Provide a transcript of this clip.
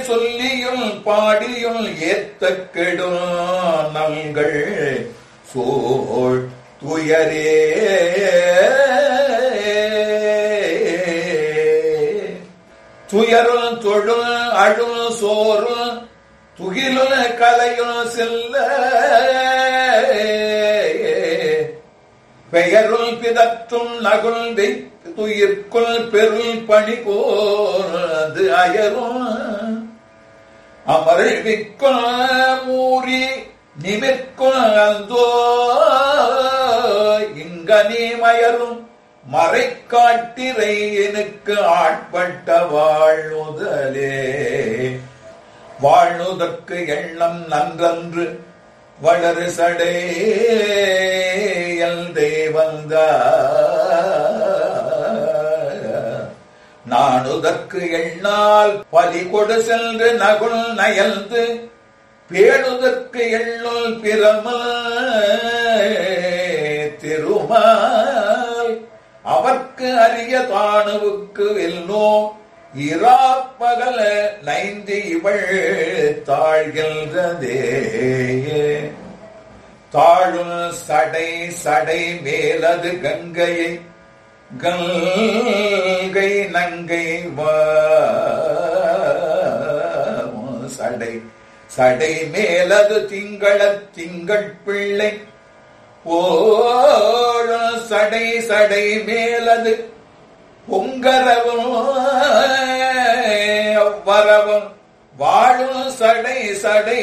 சொல்லியுள் பாடியுள் ஏத்த கெடும் நங்கள் சோழ் துயரே துயருள் தொழுள் அழுள் சோறுள் துகிலுள் கலையுள் செல்ல பெயருள் பிதற்றும் நகுள் துயிர்க்குள் பெருள் பணி கோது அயரும் அமர்விக்குள் மூறி நிமிர்க்குள் அந்தோ இங்கனே மயரும் மறைக்காட்டிரை எனக்கு ஆட்பட்ட வாழ்நுதலே வாழ்நுதற்கு எண்ணம் நன்றன்று வளரு சடையல் தேவந்த நானுதற்கு எண்ணால் பலி கொடு சென்று நகுல் நயல்ந்து பேணுதற்கு எண்ணுள் பிரமல் திருமால் அவர்க்கு அரிய தானுவுக்கு வெல்லோ இராப்பகல நைந்து இவள் தாழ்கின்றதே தாழும் சடை சடை மேலது கங்கையை கங்கை நங்கை வா சடை சடை மேலது திங்கள திங்கள் பிள்ளை ஓழ சடை சடை மேலது பொங்கரவும் வரவும் வாழும் சடை சடை